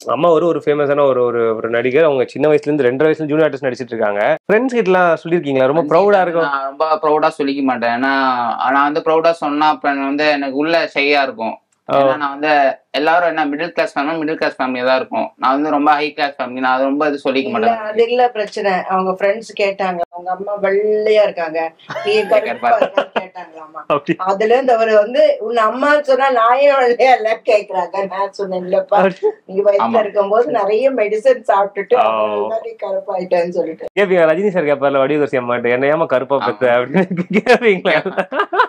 அம்மா ஒரு ஒரு ஃபேமஸான ஒரு ஒரு ஒரு நடிகர் அவங்க சின்ன வயசுல இருந்து ரெண்டரை வயசுல ஜூனியர் ஆர்டிஸ்ட் நடிச்சிட்டு இருக்காங்க ஃப்ரெண்ட்ஸ் கிட்டலாம் சொல்லியிருக்கீங்களா ரொம்ப ப்ரௌடா இருக்கும் நான் ரொம்ப ப்ரௌடா சொல்லிக்க மாட்டேன் ஏன்னா நான் வந்து ப்ரௌடா சொன்னா அப்புறம் வந்து எனக்கு உள்ள ஷையா இருக்கும் ஏன்னா நான் வந்து எல்லாரும் என்ன middle class family middle class ஃபேமிலியா தான் இருக்கும் நான் வந்து ரொம்ப ஹை கிளாஸ் ஃபேமிலி நான் அது ரொம்ப இது சொல்லிக்க இல்ல மாட்டேன் அது இல்ல பிரச்சனை அவங்க ஃப்ரெண்ட்ஸ் கேட்டாங்க அவங்க அம்மா வெள்ளையா இருக்காங்க நீ கருப்பா இருக்கான்னு கேட்டாங்களாமா அப்படி அதுல இருந்து அவர் வந்து உன் அம்மா சொன்னா நாயே வெள்ளையா இல்ல கேக்குறாங்க நான் சொன்னேன் இல்லப்பா நீங்க வயசுல ஆமா. இருக்கும்போது நிறைய மெடிசன் சாப்பிட்டுட்டு ஆ. அதனாலதான் நீ கருப்பாயிட்டேன்னு சொல்லிட்டு கேப்பீங்க ரஜினி சார் கேப்பார்ல வடிவகசி அம்மாட்ட என்ன ஏமா கருப்பா பெத்த அப்படின்னு கேப்பீங்களா